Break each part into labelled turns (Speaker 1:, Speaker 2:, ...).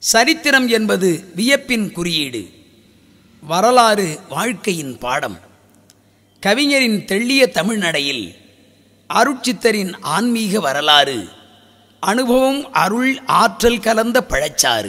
Speaker 1: சரித்திரம் என்பது வியப்பின் குறியீடு வரலாறு வாழ்க்கையின் பாடம் கவிஞரின் தெள்ளிய தமிழ்நடையில் அருட்சித்தரின் ஆன்மீக வரலாறு அனுபவம் அருள் ஆற்றல் கலந்த பழச்சாறு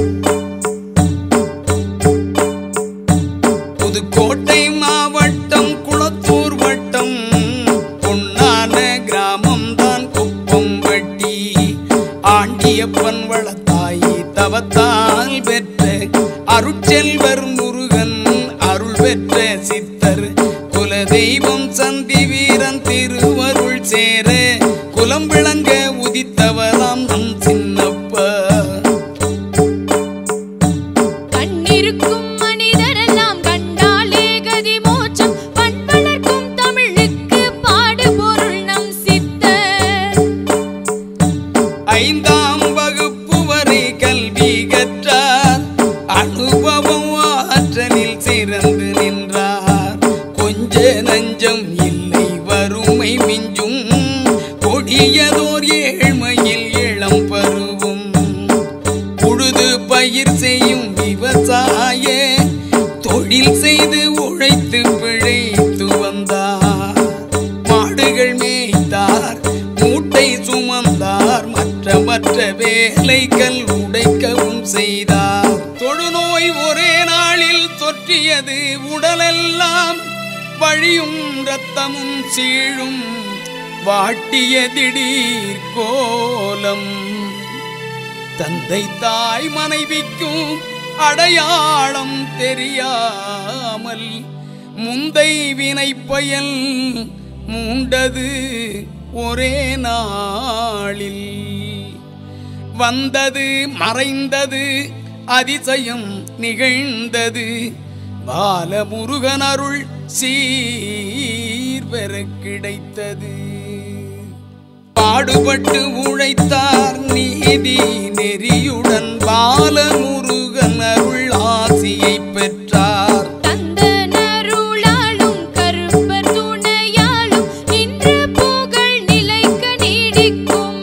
Speaker 1: புதுக்கோட்டை மாவட்டம் குளத்தூர் வட்டம் பொன்னான கிராமம் தான் குப்பம் வட்டி ஆண்டியப்பன் வளத்தாயி தவத்தால் பெற்ற அருட்செல்வர் முருகன் அருள் பெற்ற சித்தர் குலதெய்வம் சந்தி வீரன் திருவருள் சேர குலம் விளங்க உதித்தவராம் நம் சின்னப்பா
Speaker 2: கண்ணிருக்கும் மனிதரெல்லாம் கண்டாலே கதி மோட்சம் பண்பளர்க்கும் தமிழுக்கு பாடுபொருள் நம் சித்தர்
Speaker 1: ஐந்தாம் வகுப்பு வரை கல்வி கற்றார் அனுபவம் ஆற்றலில் சிறந்து நின்றார் கொஞ்ச நஞ்சம் இல்லை வறுமை மிஞ்சும் கொடியதோர் ஏழ்மையில் இளம் பருவும் உழுது பயிர் செய்யும் விவசாய தொழில் செய்து உழைத்து பிழைத்து வந்தார் மாடுகள் மேய்த்தார் மூட்டை சுமந்தார் மற்ற மற்ற வேலைகள் உடைக்கவும் செய்தார் தொழுநோய் ஒரே நாளில் தொற்றியது உடலெல்லாம் வழியும் இரத்தமும் சீழும் வாட்டிய திடீர் கோலம் தந்தை தாய் மனைவிக்கும் அடையாளம் தெரியாமல் முந்தை வினை பயல் மூண்டது ஒரே நாளில் வந்தது மறைந்தது அதிசயம் நிகழ்ந்தது பாலமுருகன் அருள் சீர்வர கிடைத்தது பாடுபட்டு உழைத்தார் நீதி நெறியுடன் பாலமுருகன் அருள் ஆசியை பெற்றார்
Speaker 2: தந்த நருளாலும் கருப்பர் துணையாலும் நின்ற புகழ் நிலைக்க நீடிக்கும்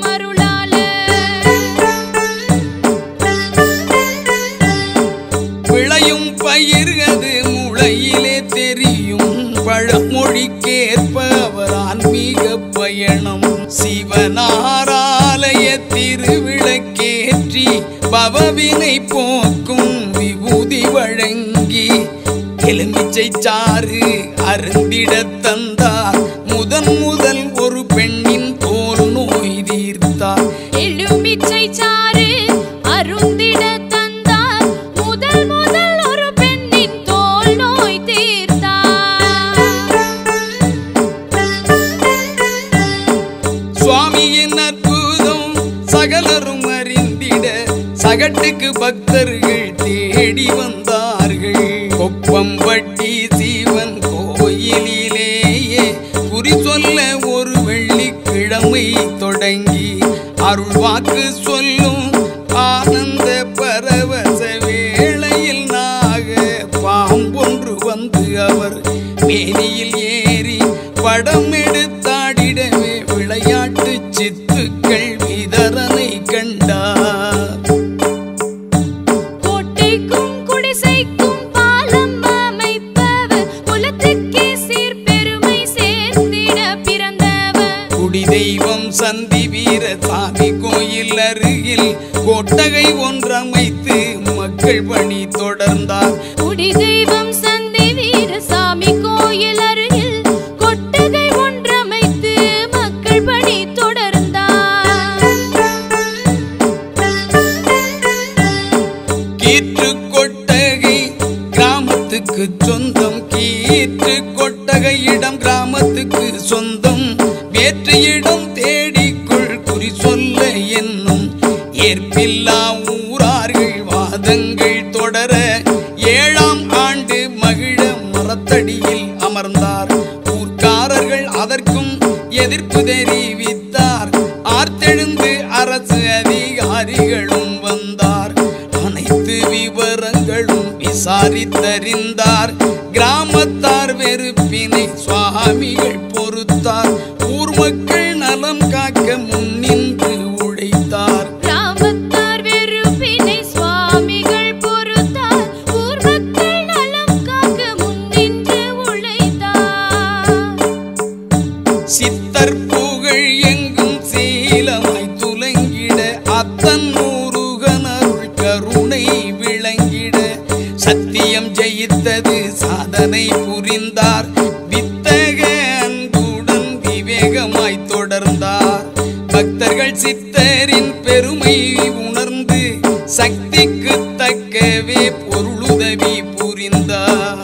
Speaker 2: அருளாளர்
Speaker 1: விளையும் பயிர் அது முளையிலே தெரியும் பழமொழிக்கேற்ப அவர் ஆன்மீக பயணம் சிவனாராலய திருவிளக்கேற்றி பவவினை போக்கும் விபூதி வழங்கி எலுமிச்சை சாறு அருந்திட தந்தார் முதன் முதல் ஒரு பெண்ணின் தோல் நோய் தீர்த்தார்
Speaker 2: எலுமிச்சை சாறு அருந்திட தந்தார் முதல் முதல் ஒரு பெண்ணின் தோல் நோய் தீர்த்தார்
Speaker 1: சுவாமியின் அற்புதம் சகலரும் அறிந்திட சகட்டுக்கு பக்தர்கள் தேடி வந்தார்கள் கொப்பம் வட்டி சீவன் கோயிலிலேயே குறி சொல்ல ஒரு வெள்ளிக்கிழமை தொடங்கி அருள் வாக்கு சொல்லும் ஆனந்த பரவச வேளையில் நாக பாம்பொன்று வந்து அவர் மேனியில் ஏறி படம் எடுத்தாடிடவே விளையாட்டு சித்துக்கள் விதரனை கண்டார்
Speaker 2: கோட்டைக்கும் குடிசைக்கும் பாலம் அமைப்பவர் குலத்துக்கே சீர்பெருமை சேர்த்திட பிறந்தவர்
Speaker 1: குடி தெய்வம் சந்தி வீர சாமி கோயில் அருகில் கொட்டகை ஒன்றமைத்து மக்கள் பணி தொடர்ந்தார்
Speaker 2: குடி தெய்வம் சந்தி வீரசாமி கோயில் அருகில் கொட்டகை ஒன்றமைத்து மக்கள் பணி தொடர்ந்தார்
Speaker 1: கீற்று கொட்டகை கிராமத்துக்கு சொந்தம் கீற்று கொட்டகை இடம் கிராமத்துக்கு சொந்தம் வேற்று இடம் தேடிக்குள் குறி சொல்ல என்னும் ஏற்பில்லா ஊரார்கள் வாதங்கள் தொடர ஏழாம் ஆண்டு மகிழ மரத்தடியில் அமர்ந்தார் ஊர்க்காரர்கள் அதற்கும் எதிர்ப்பு தெரிவித்தார் ஆர்த்தெழுந்து அரசு அதிகாரிகளும் வந்தார் அனைத்து விவரங்களும் விசாரித்தறிந்தார் கிராமத்தார் வெறுப்பினை சுவாமிகள் பொறுத்தார் ஊர் மக்கள் நலம் காக்க முன்னின்று உழைத்தார்
Speaker 2: கிராமத்தார் வெறுப்பினை சுவா
Speaker 1: சக்திக்கு தக்கவே பொருளுதவி புரிந்தார்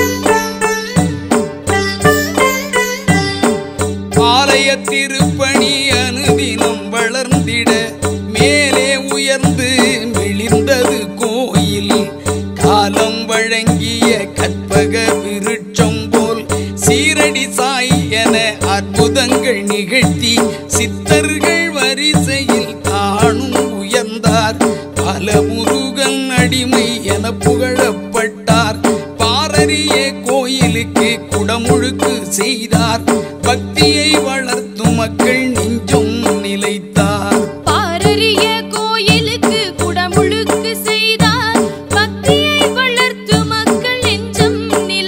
Speaker 1: ஆலய திருப்பணி அனுதினம் வளர்ந்திட மேலே உயர்ந்து மிளிர்ந்தது கோயில் காலம் வழங்கிய கற்பக விருட்சம் போல் சீரடி சாய் என அற்புதங்கள் நிகழ்த்தி சித்தர்கள் வரிசையில் தானும் உயர்ந்தார் பல முருகன் அடிமை என புகழப்பட்டார் பாரறிய கோயிலுக்கு குடமுழுக்கு செய்தார் பக்தியை வளர்த்தும் மக்கள் நெஞ்சும் நிலைத்தார்
Speaker 2: பாரறிய கோயிலுக்கு குடமுழுக்கு செய்தார் பக்தியை வளர்த்து மக்கள் நெஞ்சம்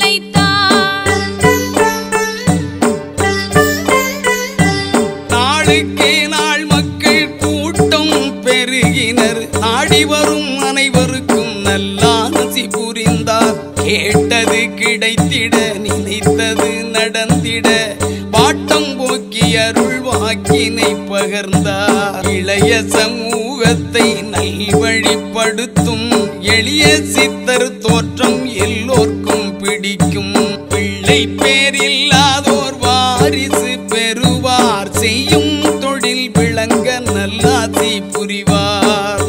Speaker 2: நிலைத்தார்
Speaker 1: நாளுக்கே நாள் மக்கள் கூட்டம் பெருகினர் நாடி வரும் அனைவருக்கும் நல்லாசி புரிந்தார் கேட்டது கிடைத்திட நினைத்தது நடந்திட பாட்டம் போக்கி அருள் வாக்கினை பகர்ந்தார் இளைய சமூகத்தை நல்வழிப்படுத்தும் எளிய சித்தர் தோற்றம் எல்லோர்க்கும் பிடிக்கும் பிள்ளை பேரில்லாதோர் வாரிசு பெறுவார் செய்யும் தொழில் விளங்க நல்லாசி புரிவார்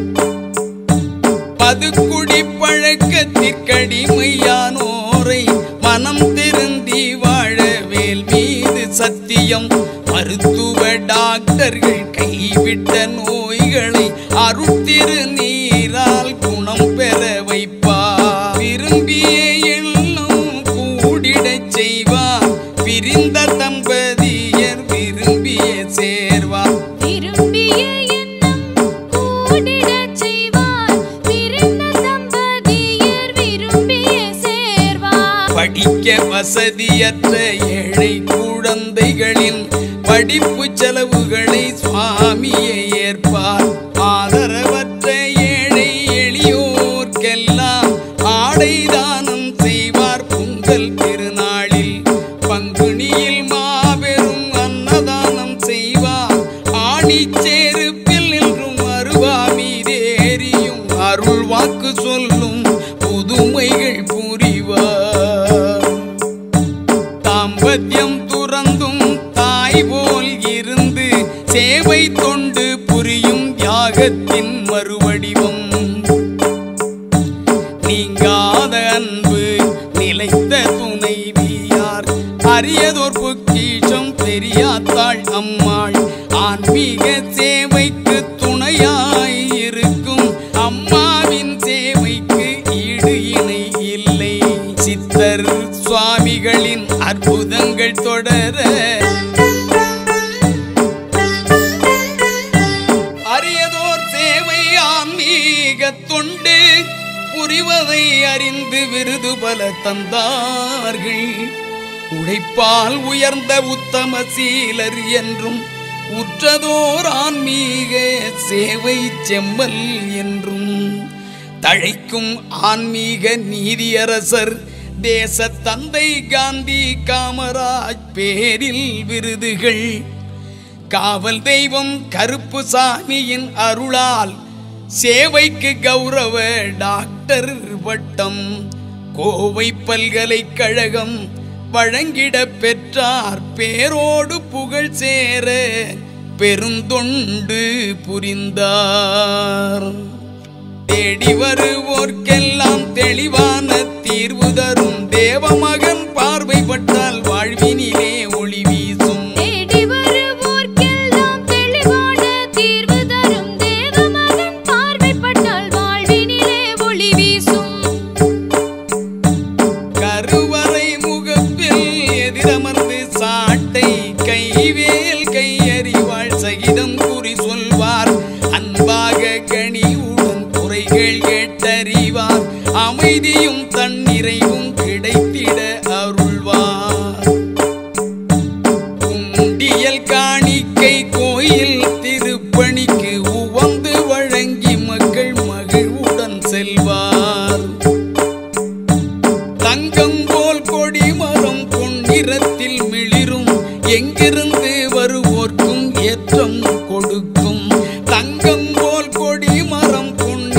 Speaker 1: பதுக்குடி பழக்கத்திற்கடிமையானோரை மனம் திருந்தி வாழ வேல் மீது சத்தியம் மருத்துவ டாக்டர்கள் கைவிட்ட நோய்களை அருட்திரு நீரால் குணம் பெற வைப்பார் விரும்பிய எண்ணம் கூடிடச் செய்வார் பிரிந்த தம்பதியர் விரும்பிய சேர்வார்
Speaker 2: விரும்பிய எண்ணம் கூடிடச் செய்வார் பிறந்த தம்பதியர் விரும்பிய சேர்வார்
Speaker 1: படிக்க வசதியற்ற ஏழை குழந்தைகளின் படிப்பு செலவுகளை சுவாமியே ஏற்பார் ஆதரவற்ற ஏழை எளியோர்க்கெல்லாம் ஆடை தானம் செய்வார் பொங்கல் திருநாளில் பங்குனியில் மாபெரும் அன்னதானம் செய்வார் ஆணிச்சேருப்பில் நின்றும் அருவாமீதேறியும் அருள் வாக்கு சொல்லும் புதுமைகள் புரிவார் தாம்பத்தியம் துறந்தும் தாய் போல் இருந்து சேவை தொண்டு புரியும் தியாகத்தின் மறுவடிவம் நீங்காத அன்பு நிலைத்த துணைவியார் அரியதோர் பொக்கிஷம் பெரியாத்தாள் அம்மாள் ஆன்மீக சேவைக்கு துணையாய் இருக்கும் அம்மாவின் சேவைக்கு ஈடு இணை இல்லை சித்தர் சுவாமிகளின் அற்புதங்கள் தொடர அரியதோர் சேவை ஆன்மீக தொண்டு புரிவதை அறிந்து விருது பல தந்தார்கள் உழைப்பால் உயர்ந்த உத்தம சீலர் என்றும் உற்றதோர் ஆன்மீக சேவை செம்மல் என்றும் தழைக்கும் ஆன்மீக நீதியரசர் தேச தந்தை காந்தி காமராஜ் பேரில் விருதுகள் காவல் தெய்வம் கருப்பு சாமியின் அருளால் சேவைக்கு கௌரவ டாக்டர் பட்டம் கோவை பல்கலைக்கழகம் வழங்கிட பெற்றார் பேரோடு புகழ் சேர பெருந்தொண்டு புரிந்தார் தேடி வருவோர்க்கெல்லாம் தெளிவான தீர்வு தரும் தேவமகன் பார்வைப்பட்டால் வாழ்வினிலே ஒளி வீசும்
Speaker 2: தேடி வருவோர்க்கெல்லாம் தெளிவான தீர்வு தரும் தேவமகன் பார்வைப்பட்டால் வாழ்வினிலே ஒளி வீசும்
Speaker 1: கருவறை முகப்பில் எதிரமர்ந்து சாட்டை கைவேல் கையறிவாள் சகிதம் குறி சொல்வார் அன்பாக கனியுடன் குறைகள் கேட்டறிவார் அமைதியும் தன்னிறைவும் கிடைத்திட அருள்வார் உண்டியல் காணிக்கை கோயில் திருப்பணிக்கு உவந்து வழங்கி மக்கள் மகிழ்வுடன் செல்வார் தங்கம் போல் கொடி மரம் பொன்னிறத்தில் மிளிரும் எங்கிருந்து வருவோர்க்கும் ஏற்றம் கொடுக்கும் தங்கம் போல் கொடி மரம் பொன்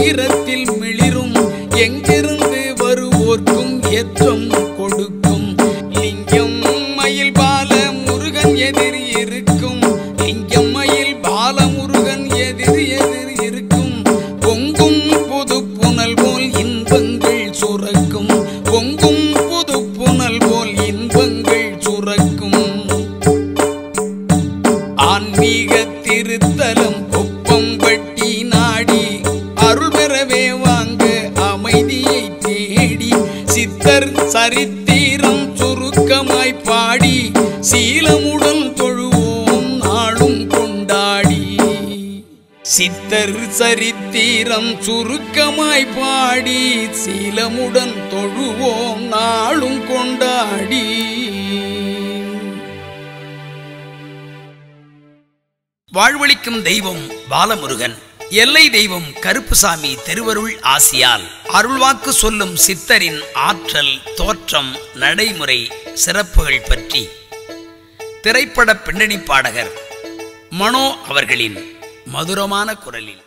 Speaker 1: உள்ளே வாங்க அமைதியை தேடி சித்தர் சரித்திரம் சுருக்கமாய் பாடி சீலமுடன் தொழுவோம் நாளும் கொண்டாடி சித்தர் சரித்திரம் சுருக்கமாய் பாடி சீலமுடன் தொழுவோம் நாளும் கொண்டாடி
Speaker 3: வாழ்வளிக்கும் தெய்வம் பாலமுருகன் எல்லை தெய்வம் கருப்புசாமி திருவருள் ஆசியால் அருள்வாக்கு சொல்லும் சித்தரின் ஆற்றல் தோற்றம் நடைமுறை சிறப்புகள் பற்றி திரைப்பட பின்னணி பாடகர் மனோ அவர்களின் மதுரமான குரலில்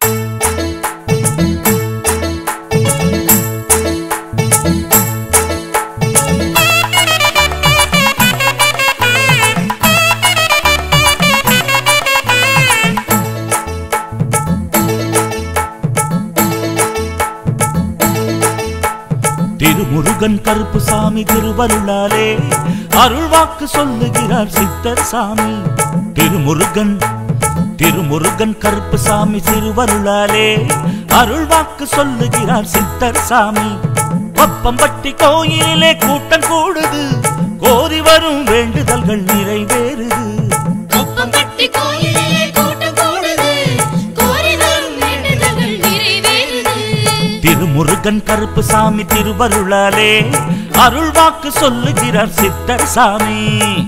Speaker 4: திருமுருகன் கருப்பு சாமி திருவருளாலே அருள்வாக்கு சொல்லுகிறார் சித்தர் சாமி திருமுருகன் திருமுருகன் கருப்பு சாமி திருவருளாலே அருள்வாக்கு சொல்லுகிறார் சித்தர் சாமி பப்பம்பட்டி கோயிலிலே கூட்டம் கூடுது கோரி வரும் வேண்டுதல்கள் நிறைவேறுது
Speaker 2: குப்பம்பட்டி கோயிலிலே கூட்டம் கூடுது கோரி வரும் வேண்டுதல்கள் நிறைவேறுது
Speaker 4: திருமுருகன் கருப்பு சாமி திருவருளாலே அருள்வாக்கு சொல்லுகிறார் சித்தர் சாமி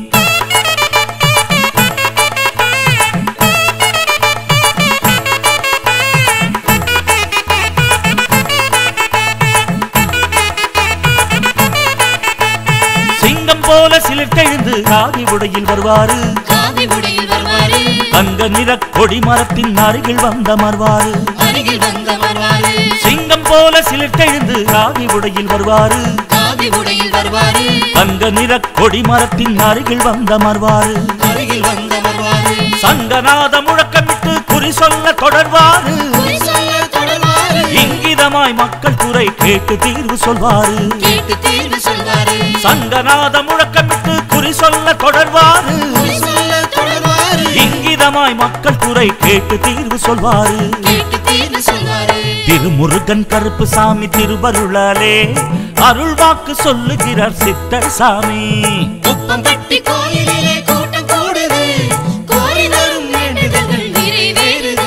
Speaker 4: சிங்கம் போல சிலிர்த்தெழுந்து காவி உடையில் வருவாரு
Speaker 2: காவி உடையில் வருவாரு
Speaker 4: தங்க நிற கொடி மரத்தின் அருகில் வந்த மர்வாரு
Speaker 2: அருகில் வந்த வருவாரு
Speaker 4: சிங்கம் போல சிலிர்த்தெழுந்து காவி உடையில் வருவாரு
Speaker 2: காவி உடையில் வருவாரு
Speaker 4: தங்க நிற கொடி மரத்தின் அருகில் வந்த மர்வாரு
Speaker 2: அருகில் வந்த வருவாரு
Speaker 4: சங்கநாத முழக்கமிட்டு குறி சொல்ல தொடர்வாரு
Speaker 2: குறி சொல்ல தொடர்வாரு
Speaker 4: இங்கிதமாய் மக்கள் குறை கேட்டு தீர்வு சொல்வாரு
Speaker 2: கேட்டு தீர்வு சொல்வாரு
Speaker 4: சங்கநாத முழக்கமிட்டு குறி சொல்ல தொடர்வாரு
Speaker 2: குறி சொல்ல தொடர்வாரு
Speaker 4: இங்கிதமாய் மக்கள் குறை கேட்டு தீர்வு சொல்வாரு
Speaker 2: கேட்டு தீர்வு சொல்வாரு
Speaker 4: திருமுருகன் கருப்பு சாமி திருவருளாலே அருள்வாக்கு சொல்லுகிறார் சித்தர் சாமி
Speaker 2: குப்பம்பட்டி கோயிலிலே கூட்டம் கூடுது கோரி வரும் வேண்டுதல்கள் நிறைவேறுது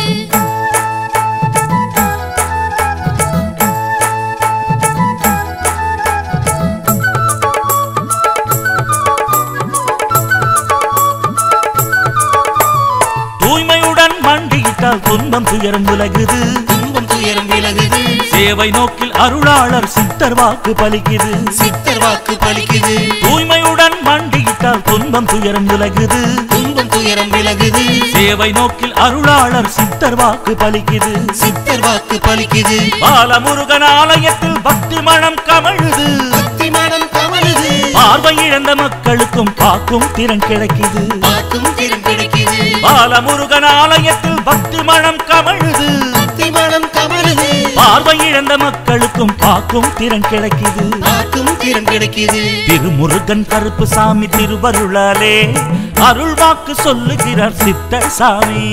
Speaker 4: தூய்மையுடன் மண்டியிட்டால் துன்பம் துயரம் விலகுது
Speaker 2: துன்பம் துயரம் விலகுது
Speaker 4: சேவை நோக்கில் அருளாளர் சித்தர் வாக்கு பலிக்குது
Speaker 2: சித்தர் வாக்கு பலிக்குது
Speaker 4: தூய்மையுடன் மண்டியிட்டால் துன்பம் துயரம் விலகுது
Speaker 2: துன்பம் துயரம் விலகுது
Speaker 4: சேவை நோக்கில் அருளாளர் சித்தர் வாக்கு பலிக்குது
Speaker 2: சித்தர் வாக்கு பலிக்குது
Speaker 4: பாலமுருகன் ஆலயத்தில் பக்தி மனம் கமழுது
Speaker 2: பக்தி மனம் கமலுது
Speaker 4: பார்வை இழந்த மக்களுக்கும் காக்கும் திறன் கிடைக்குது
Speaker 2: பார்க்கும் திறம் கிடைக்குது
Speaker 4: பாலமுருகன் ஆலயத்தில் பக்தி மனம் கமழுது
Speaker 2: பக்தி மனம் கமலுது
Speaker 4: பார்வை இழந்த மக்களுக்கும் காக்கும் திறன் கிடைக்குது
Speaker 2: பார்க்கும் திறம் கிடைக்குது
Speaker 4: திருமுருகன் கருப்பு சாமி திருவருளாலே அருள்வாக்கு சொல்லுகிறார் சித்தர் சாமி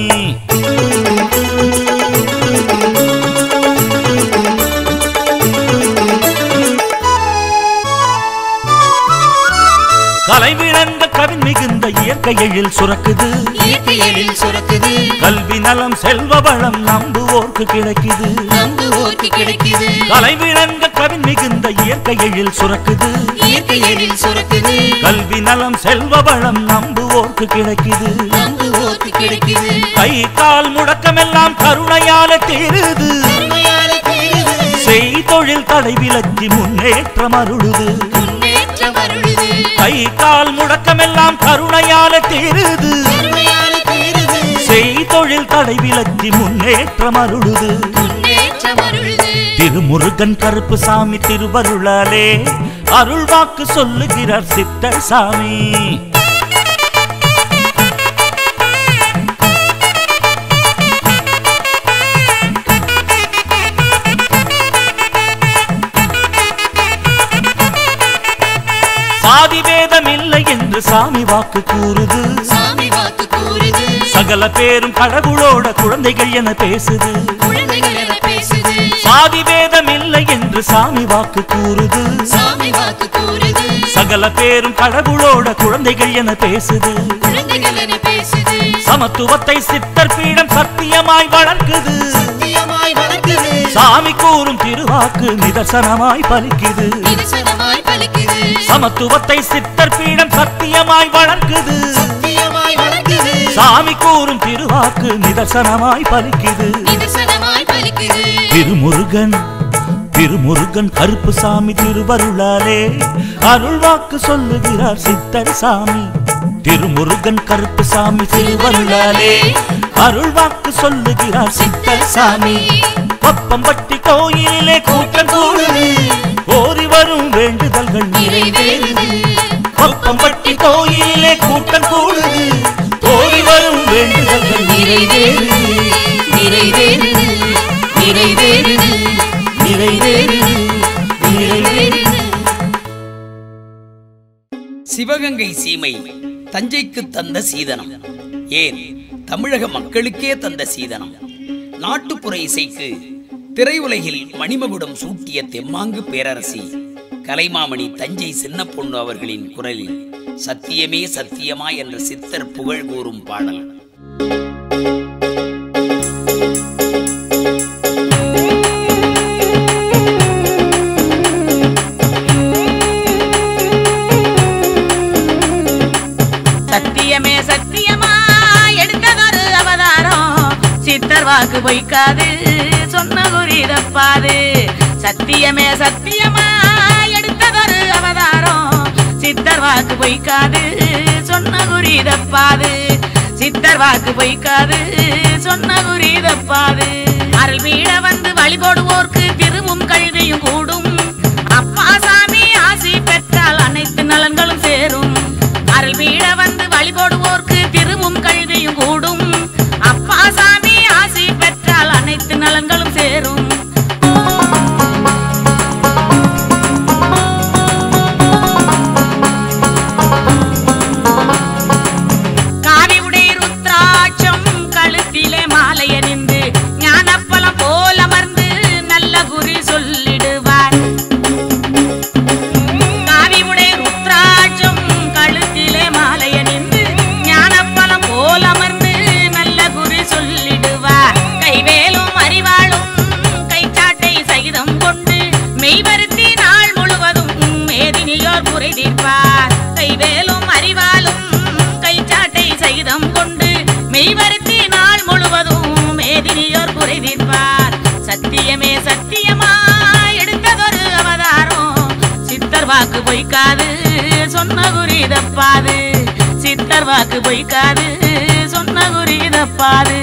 Speaker 4: கலை விளங்க கவின் மிகுந்த இயற்கை எழில் சுரக்குது
Speaker 2: இயற்கை எழில் சுரக்குது
Speaker 4: கல்வி நலம் செல்வ வளம் நம்புவோர்க்கு கிடைக்குது
Speaker 2: நம்புவோர்க்கு கிடைக்குது
Speaker 4: கலை விளங்க கவின் மிகுந்த இயற்கை எழில் சுரக்குது
Speaker 2: இயற்கை எழில் சுரக்குது
Speaker 4: கல்வி நலம் செல்வ வளம் நம்புவோர்க்கு கிடைக்குது
Speaker 2: நம்புவோர்க்கு கிடைக்குது
Speaker 4: கை கால் முடக்கமெல்லாம் கருணையால தீருது
Speaker 2: கருணையால தீருது
Speaker 4: செய் தொழில் தடை விலக்கி முன்னேற்றம் அருளுது
Speaker 2: முன்னேற்றம் அருளுது
Speaker 4: கை கால் முடக்கமெல்லாம் கருணையால தீருது
Speaker 2: கருணையால தீருது
Speaker 4: செய் தொழில் தடை விலக்கி முன்னேற்றம் அருளுது
Speaker 2: முன்னேற்றம் அருளுது
Speaker 4: திருமுருகன் கருப்பு சாமி திருவருளாலே அருள்வாக்கு சொல்லுகிறார் சித்தர் சாமி சாதி வேதம் இல்லை என்று சாமி வாக்கு கூறுது
Speaker 2: சாமி வாக்கு கூறுது
Speaker 4: சகல பேரும் கடவுளோட குழந்தைகள் என பேசுது
Speaker 2: குழந்தைகள் என பேசுது பேசுது
Speaker 4: சாதி வேதம் இல்லை என்று சாமி வாக்கு கூறுது
Speaker 2: சாமி வாக்கு கூறுது
Speaker 4: சகல பேரும் கடவுளோட குழந்தைகள் என பேசுது
Speaker 2: குழந்தைகள் என பேசுது
Speaker 4: சமத்துவத்தை சித்தர் பீடம் சத்தியமாய் வளர்க்குது
Speaker 2: சத்தியமாய் வளர்க்குது
Speaker 4: சாமி கூறும் திருவாக்கு நிதர்சனமாய் பலிக்குது
Speaker 2: நிதர்சனமாய் பலிக்குது
Speaker 4: சமத்துவத்தை சித்தர் பீடம் சத்தியமாய் வளர்க்குது
Speaker 2: சத்தியமாய் வளர்க்குது
Speaker 4: சாமி கூறும் திருவாக்கு நிதர்சனமாய் பலிக்குது
Speaker 2: நிதர்சனமாய் பலிக்குது
Speaker 4: திருமுருகன் திருமுருகன் கருப்பு சாமி திருவருளாலே அருள்வாக்கு சொல்லுகிறார் சித்தர் சாமி திருமுருகன் கருப்பு சாமி திருவருளாலே அருள்வாக்கு சொல்லுகிறார் சித்தர் சாமி பப்பம்பட்டி கோயிலிலே கூட்டம் கூடுது ஓரி வரும் வேண்டுதல்கள்
Speaker 2: நிறைவேறுது
Speaker 4: பப்பம்பட்டி கோயிலிலே கூட்டம் கூடுது ஓரி வரும் வேண்டுதல்கள் நிறைவேறுது
Speaker 2: நிறைவேறுது நிறைவேறுது
Speaker 4: நிறைவேறுது நிறைவேறுது
Speaker 3: சிவகங்கை சீமை தஞ்சைக்கு தந்த சீதனம் ஏன் தமிழக மக்களுக்கே தந்த சீதனம் நாட்டுப்புற இசைக்கு திரையுலகில் மணிமகுடம் சூட்டிய தெம்மாங்கு பேரரசி கலைமாமணி தஞ்சை சின்ன பொண்ணு அவர்களின் குரலில் சத்தியமே சத்தியமா என்ற சித்தர் புகழ் கூறும் பாடல்
Speaker 5: சத்தியமே சத்தியமா எடுத்ததொரு அவதாரம் சித்தர் வாக்கு பொய்க்காது சொன்ன குறி தப்பாது சத்தியமே சத்தியமா எடுத்ததொரு அவதாரம் சித்தர் வாக்கு பொய்க்காது சொன்ன குறி தப்பாது சித்தர் வாக்கு பொய்க்காது சொன்ன குறி தப்பாது அருள் வீட வந்து வழிபடுவோர்க்கு திருவும் கல்வியும் கூடும் அப்பா சாமி ஆசி பெற்றால் அனைத்து நலன்களும் சேரும் அருள் வீட வந்து வழிபடுவோர்க்கு திருவும் கல்வியும் கூடும் அப்பா சாமி ஆசி பெற்றால் அனைத்து நலன்களும் சேரும் காவி உடை ருத்ராட்சம் கழுத்திலே மாலை அணிந்து ஞானப்பழம் போல் அமர்ந்து நல்ல குறி சொல்லிடுவார் காவி உடை ருத்ராட்சம் கழுத்திலே மாலை அணிந்து ஞானப்பழம் போல் அமர்ந்து நல்ல குறி சொல்லிடுவார் கைவேலும் அறிவாளும் கைச்சாட்டை சகிதம் கொண்டு மெய்வருத்தி நாள் முழுவதும் மேதினியோர் குறை தீர்ப்பார் கைவேலும் அறிவாலும் கைச்சாட்டை சகிதம் கொண்டு மெய்வருத்தி நாள் முழுவதும் மேதினியோர் குறை தீர்ப்பார் சத்தியமே சத்தியமா எடுத்ததொரு அவதாரம் சித்தர் வாக்கு பொய்க்காது சொன்ன குறி தப்பாது சித்தர் வாக்கு பொய்க்காது சொன்ன குறி தப்பாது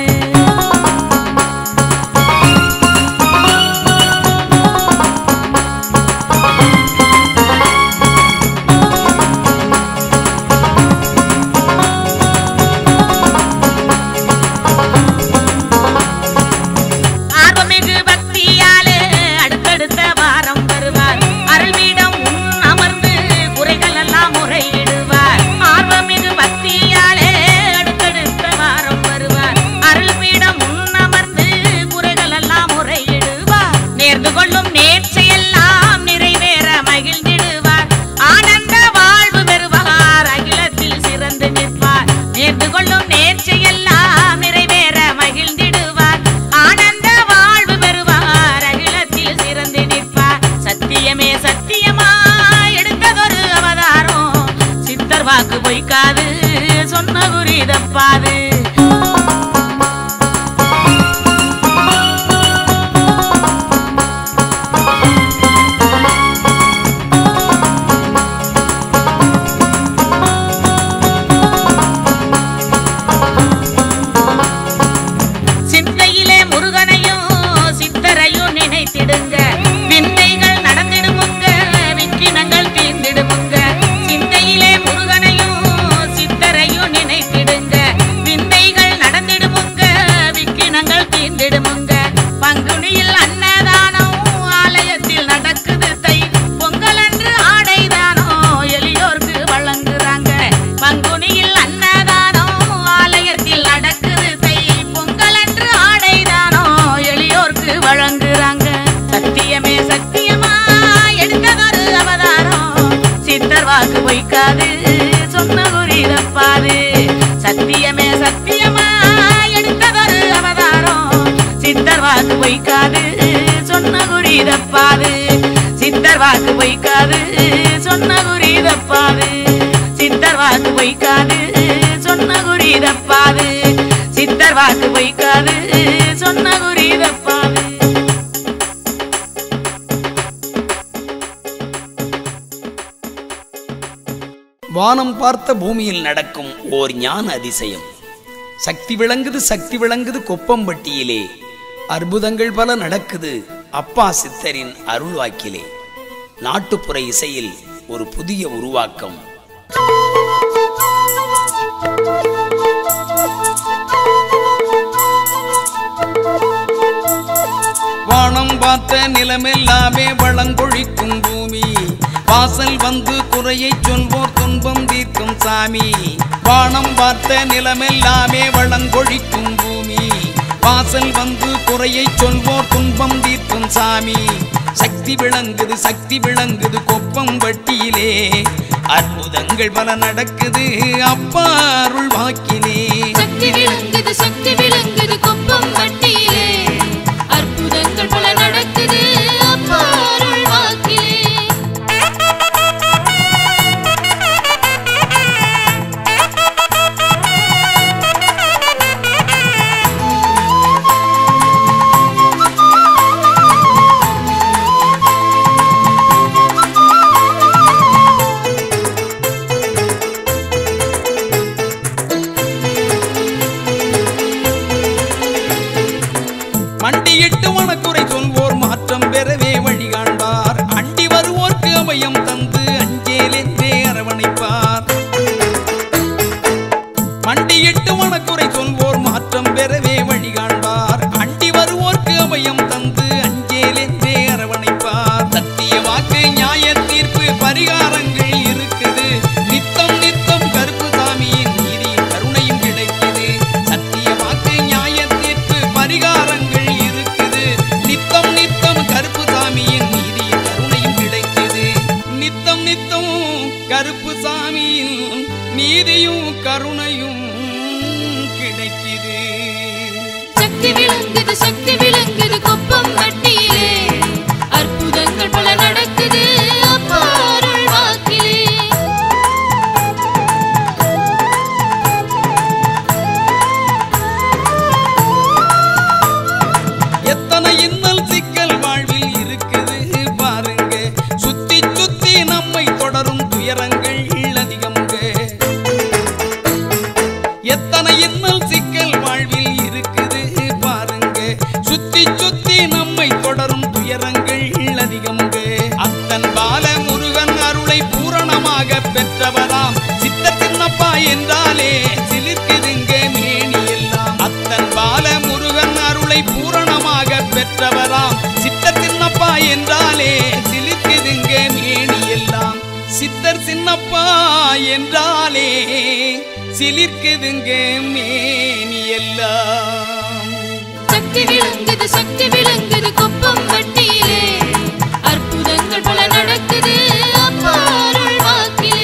Speaker 5: ஆர்வமிகு பக்தியாலே அடுத்தடுத்த வாரம் வருவார் அருள்வீடம் உன் அமர்ந்து குறைகள் எல்லாம் முறையிடுவார் ஆர்வமிகு பக்தியாலே அடுத்தடுத்த வாரம் வருவார் அருள்வீடம் உன் அமர்ந்து குறைகள் எல்லாம் முறையிடுவார் நேர்ந்து கொள்ளும் நேர்ச்சையெல்லாம் நிறைவேற மகிழ்ந்திடுவார் ஆனந்த வாழ்வு பெறுவார் அகிலத்தில் சிறந்து நிற்பார் நேர்ந்து கொள்ளும் நேர்ச்சையெல்லாம் நிறைவேற மகிழ்ந்திடுவார் ஆனந்த வாழ்வு பெறுவார் அகிலத்தில் சிறந்து நிற்பார் சத்தியமே சத்தியமா எடுத்ததொரு அவதாரம் சித்தர் வாக்கு பொய்க்காது சொன்ன குறி தப்பாது சிந்தையிலே முருகனையும் சித்தரையும் நினைத்திடுங்க விந்தைகள் நடந்திடுமுங்க விக்கினங்கள் தீர்ந்திடுமுங்க சிந்தையிலே முருகனையும் சித்தரையும் நினைத்திடுங்க விந்தைகள் நடந்திடுமுங்க விக்கினங்கள் தீர்ந்திடுமுங்க பங்குனியில் அன்னதானம் ஆலயத்தில் நடக்குது தை பொங்கல் அன்று ஆடைதானோ எளியோர்க்கு வழங்குறாங்க பங்குனியில் அன்னதானம் ஆலயத்தில் நடக்குது தை பொங்கல் அன்று ஆடைதானோ எளியோர்க்கு வழங்குறாங்க பொய்க்காது சொன்ன குறி தப்பாது சத்தியமே சத்தியமா எடுத்ததொரு அவதாரம் சித்தர் வாக்கு பொய்க்காது சொன்ன குறி தப்பாது சித்தர் வாக்கு பொய்க்காது சொன்ன குறி தப்பாது சித்தர் வாக்கு பொய்க்காது சொன்ன குறி தப்பாது சித்தர் வாக்கு பொய்க்காது சொன்ன குறி தப்பாது
Speaker 3: வானம் பார்த்த பூமியில் நடக்கும் ஓர் ஞான அதிசயம் சக்தி விளங்குது சக்தி விளங்குது கொப்பம்பட்டியிலே அற்புதங்கள் பல நடக்குது அப்பா சித்தரின் அருள்வாக்கிலே நாட்டுப்புற இசையில் ஒரு புதிய உருவாக்கம்
Speaker 1: வானம் பார்த்த நிலமெல்லாமே வளங்கொழிக்கும் பூமி வாசல் வந்து குறையை சொல்வோர் துன்பம் தீர்க்கும் சாமி வானம் பார்த்த நிலமெல்லாமே வளங்கொழிக்கும் பூமி வாசல் வந்து குறையை சொல்வோர் துன்பம் தீர்க்கும் சாமி சக்தி விளங்குது சக்தி விளங்குது கொப்பம் வட்டியிலே அற்புதங்கள் பல நடக்குது அப்பா அருள் வாக்கிலே
Speaker 2: சக்தி விளங்குது சக்தி விளங்குது கொப்பம் வட்டியிலே அற்புதங்கள் பல நடக்குது அப்பா அருள் வாக்கிலே
Speaker 1: மண்டியிட்டு வனக்குறை சொல்வோர் மாற்றம் பெறவே வழி காண்பார் அண்டி வருவோர்க்கு அபயம் தந்து அஞ்சேலென்றே அரவணைப்பார் மண்டியிட்டு வனக்குறை சொல்வோர் மாற்றம் பெறவே வழி காண்பார் அண்டி வருவோர்க்கு அபயம் தந்து அஞ்சேலென்றே அரவணைப்பார் சத்திய வாக்கு நியாய தீர்ப்பு பரிகாரங்கள் இருக்குது நித்தம் நித்தம் கருப்பு சாமியின் நீதியும் கருணையும் கிடைக்குது சத்திய வாக்கு நியாய தீர்ப்பு பரிகாரங்கள் இருக்குது நித்தம் நித்தம் கருப்பு சாமியின் நீதியும் கருணையும் கிடைக்குது நித்தம் நித்தம் கருப்பு சாமியின் நீதியும் கருணையும் கிடைக்குது
Speaker 2: சக்தி விளங்குது சக்தி விளங்குது கொப்பம் வட்டியிலே அற்புதங்கள் பல நடக்குது அப்பா அருள் வாக்கிலே
Speaker 1: எத்தனை இன்னல் சிக்கல் வாழ்வில் இருக்குது பாருங்க சுத்தி சுத்தி நம்மை தொடரும் துயரங்கள் அதிகம்ங்க எத்தனை இன்னல் சிக்கல் வாழ்வில் இருக்குது பாருங்க சுத்தி சுத்தி நம்மை தொடரும் துயரங்கள் அதிகம்ங்க அத்தன் பால முருகன் அருளை பூரணமாக பெற்றவராம் சித்த சின்னப்பா என்றாலே சிலிர்க்குதுங்க மேனி எல்லாம் அத்தன் பால முருகன் அருளை பூரணமாக பெற்றவராம் சித்தர் சின்னப்பா என்றாலே சிலிர்க்குதுங்க மேனி எல்லாம் சித்தர் சின்னப்பா என்றாலே சிலிர்க்குதுங்க மேனி எல்லாம்
Speaker 2: சக்தி விளங்குது சக்தி விளங்குது கொப்பம் வட்டியிலே அற்புதங்கள் பல நடக்குது அப்பா அருள் வாக்கிலே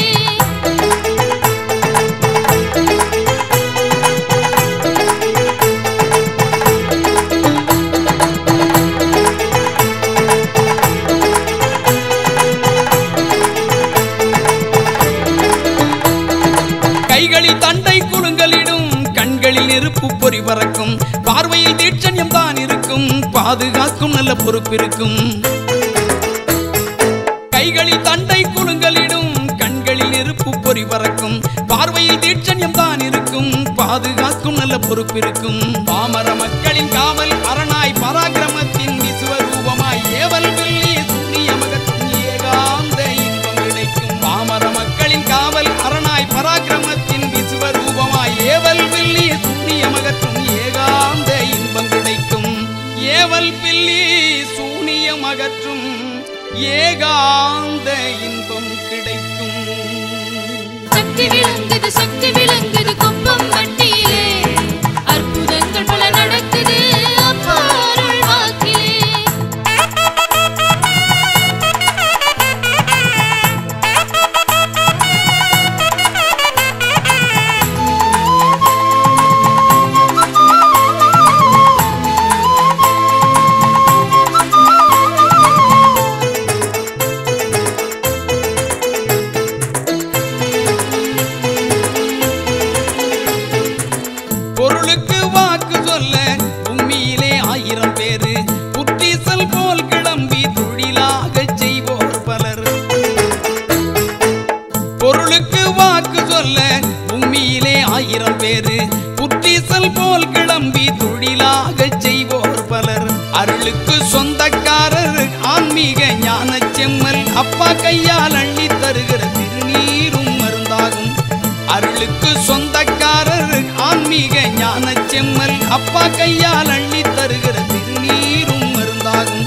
Speaker 1: கைகளில் தண்டை குலுங்கலிடும் கண்களில் நெருப்பு பொறி பறக்கும் பார்வையில் தீட்சண்யம் தான் இருக்கும் பாதுகாக்கும் நல்ல பொறுப்பு இருக்கும் கைகளில் தண்டை குலுங்கலிடும் கண்களில் நெருப்பு பொறி பறக்கும் பார்வையில் தீட்சண்யம் தான் இருக்கும் பாதுகாக்கும் நல்ல பொறுப்பு இருக்கும் பாமர மக்களின் காவல் அரணாய் பராக்கிரமத்தின் விசுவரூபமாய் ஏவல் வெள்ளி சூரிய மகத்தின் ஏகாந்த இன்பம் கிடைக்கும் பாமர மக்களின் காவல் அரணாய் பராக்கிரமத்தின் விசுவரூபமாய் ஏவல் வெள்ளி சூரிய மகத்தும் ஏகாந்த இன்பம் கிடைக்கும் ஏவல் பில்லி சூனியம் அகற்றும் ஏகாந்த இன்பம் கிடைக்கும்
Speaker 2: சக்தி விளங்குது சக்தி விளங்குது கொப்பம் வட்டியிலே அற்புதங்கள் பல நடக்குது அப்பா அருள் வாக்கிலே
Speaker 1: புற்றீசல் போல் கிளம்பி தொழிலாகச் செய்வோர் பலர் பொருளுக்கு வாக்கு சொல்ல பூமியிலே ஆயிரம் பேரு புற்றீசல் போல் கிளம்பி தொழிலாகச் செய்வோர் பலர் அருளுக்கு சொந்தக்காரர் ஆன்மீக ஞான செம்மல் அப்பா கையால் அள்ளி தருகிற திருநீரும் மருந்தாகும் அருளுக்கு சொந்தக்காரர் ஆன்மீக ஞான செம்மல் அப்பா கையால் அள்ளி தருகிற திருநீரும் மருந்தாகும்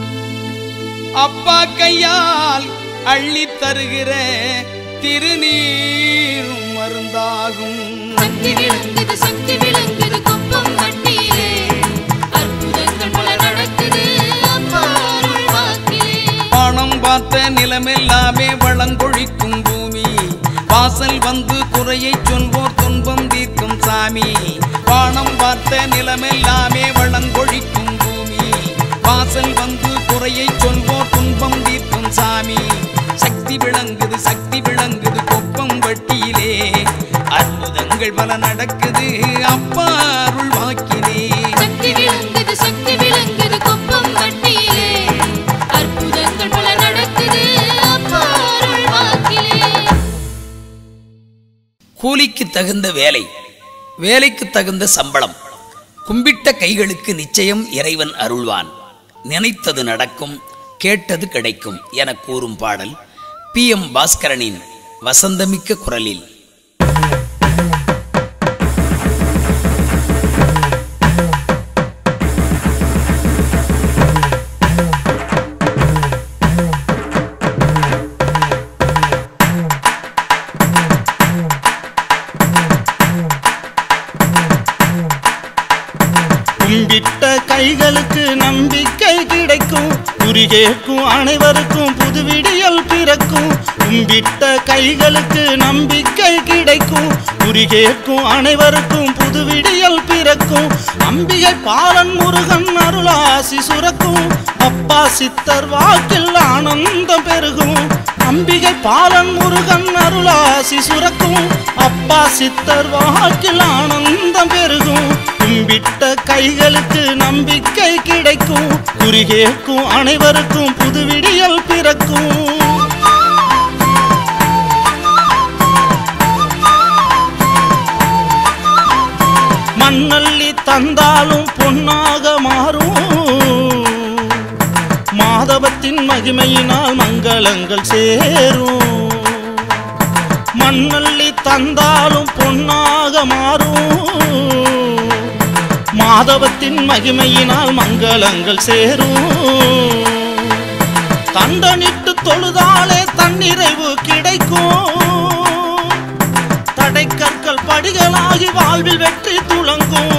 Speaker 1: அப்பா கையால் அள்ளி தருகிற திருநீரும் மருந்தாகும்
Speaker 2: சக்தி விளங்குது சக்தி விளங்குது கொப்பம் வட்டியிலே அற்புதங்கள் பல நடக்குது அப்பா அருள் வாக்கிலே
Speaker 1: வானம் பார்த்த நிலமெல்லாமே வளங்கொழிக்கும் பூமி வாசல் வந்து குறையை சொல்வோர் துன்பம் தீர்க்கும் சாமி வானம் பார்த்த நிலமெல்லாமே வளங்கொழிக்கும் பூமி வாசல் வந்து குறையை சொல்வோர் துன்பம் தீர்க்கும் சாமி சக்தி விளங்குது சக்தி விளங்குது கொப்பம் வட்டியிலே அற்புதங்கள் பல நடக்குது அப்பா அருள் வாக்கினே
Speaker 2: சக்தி விளங்குது சக்தி விளங்குது கொப்பம் வட்டியிலே அற்புதங்கள் பல நடக்குது அப்பா அருள் வாக்கிலே
Speaker 3: கூலிக்கு தகுந்த வேலை வேலைக்கு தகுந்த சம்பளம் கும்பிட்ட கைகளுக்கு நிச்சயம் இறைவன் அருள்வான் நினைத்தது நடக்கும் கேட்டது கிடைக்கும் என கூறும் பாடல் பி எம் பாஸ்கரனின் வசந்தமிக்க குரலில்
Speaker 6: கும்பிட்ட கைகளுக்கு நம்பிக்கை கிடைக்கும் குறி கேட்கும் அனைவருக்கும் புது விடியல் பிறக்கும் கும்பிட்ட கைகளுக்கு நம்பிக்கை கிடைக்கும் குறி கேட்கும் அனைவருக்கும் புது விடியல் பிறக்கும் அம்பிகை பாலன் முருகன் அருளாசி சுரக்கும் அப்பா சித்தர் வாக்கில் ஆனந்தம் பெருகும் அம்பிகை பாலன் முருகன் அருளாசி சுரக்கும் அப்பா சித்தர் வாக்கில் ஆனந்தம் பெருகும் கும்பிட்ட கைகளுக்கு நம்பிக்கை கிடைக்கும் குறி கேட்கும் அனைவருக்கும் புது விடியல் பிறக்கும் மண்ணள்ளி தந்தாலும் பொன்னாக மாறும் மாதவத்தின் மகிமையினால் மங்களங்கள் சேரும் மண்ணள்ளி தந்தாலும் பொன்னாக மாறும் மாதவத்தின் மகிமையினால் மங்களங்கள் சேரும் தண்டனிட்டு தொழுதாலே தன்னிறைவு கிடைக்கும் தடைக்கற்கள் படிகளாகி வாழ்வில் வெற்றி துளங்கும்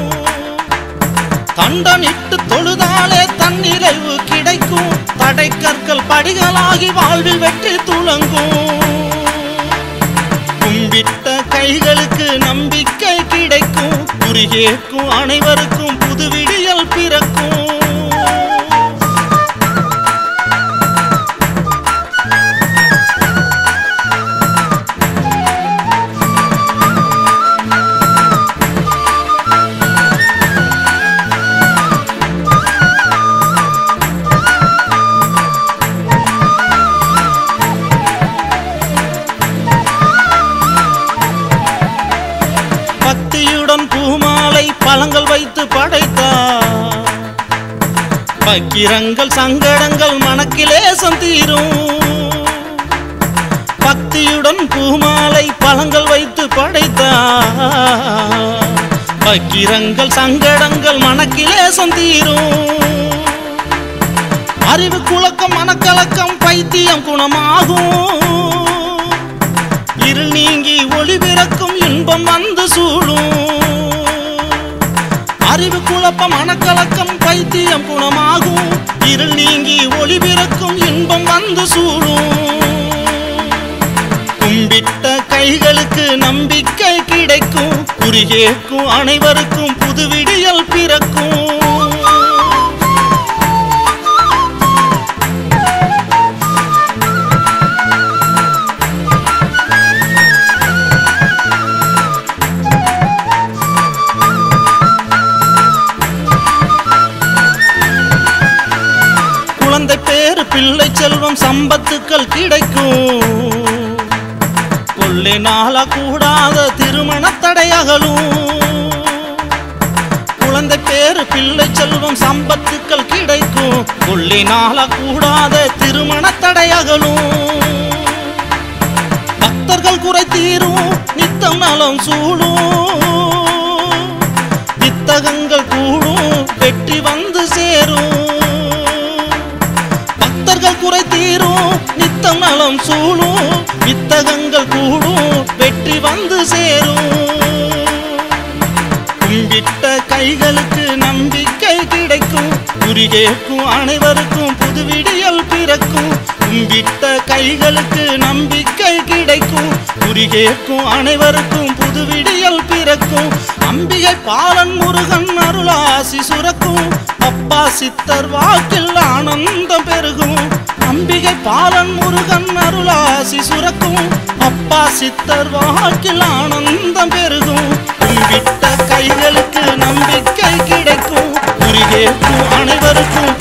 Speaker 6: தண்டனிட்டு தொழுதாலே தன்னிறைவு கிடைக்கும் தடைக்கற்கள் படிகளாகி வாழ்வில் வெற்றி துளங்கும் கும்பிட்ட கைகளுக்கு நம்பிக்கை கிடைக்கும் குறி கேட்கும் அனைவருக்கும் புது விடியல் பிறக்கும் பக்தியுடன் பூமாலை பழங்கள் வைத்து படைத்தார் பக்கிரங்கள் சங்கடங்கள் மனக்கிலேசம் தீரும் பக்தியுடன் பூமாலை பழங்கள் வைத்து படைத்தார் பக்கிரங்கள் சங்கடங்கள் மனக்கிலேசம் தீரும் அறிவு குழக்கம் மனக்கலக்கம் பைத்தியம் குணமாகும் இருள் நீங்கி ஒளி பிறக்கும் இன்பம் வந்து சூழும் அறிவு குழப்பம் மனக்கலக்கம் பைத்தியம் குணமாகும் இருள் நீங்கி ஒளி பிறக்கும் இன்பம் வந்து சூழும் கும்பிட்ட கைகளுக்கு நம்பிக்கை கிடைக்கும் குறி கேட்கும் அனைவருக்கும் புது விடியல் பிறக்கும் பேரு பிள்ளை செல்வம் சம்பத்துக்கள் கிடைக்கும் கொள்ளை நாளா கூடாத திருமண தடையகலும் குழந்தை பேரு பிள்ளை செல்வம் சம்பத்துக்கள் கிடைக்கும் கொள்ளை நாளா கூடாத திருமண தடையகலும் பக்தர்கள் குறை தீரும் நித்தம் நலம் சூடும் வித்தகங்கள் கூடும் வெற்றி வந்து சேரும் பக்தர்கள் குறை தீரும் நித்தம் நலம் சூழும் வித்தகங்கள் கூடும் வெற்றி வந்து சேரும் கும்பிட்ட கைகளுக்கு நம்பிக்கை கிடைக்கும் குறி கேட்கும் அனைவருக்கும் புது விடியல் பிறக்கும் கும்பிட்ட கைகளுக்கு நம்பிக்கை கிடைக்கும் குறி கேட்கும் அனைவருக்கும் புது விடியல் பிறக்கும் அம்பிகை பாலன் முருகன் அருளாசி சுரக்கும் அப்பா சித்தர் வாக்கில் ஆனந்தம் பெருகும் அம்பிகை பாலன் முருகன் அருளாசி சுரக்கும் அப்பா சித்தர் வாக்கில் ஆனந்தம் பெருகும் கும்பிட்ட கைகளுக்கு நம்பிக்கை கிடைக்கும் குறி கேட்கும் அனைவருக்கும்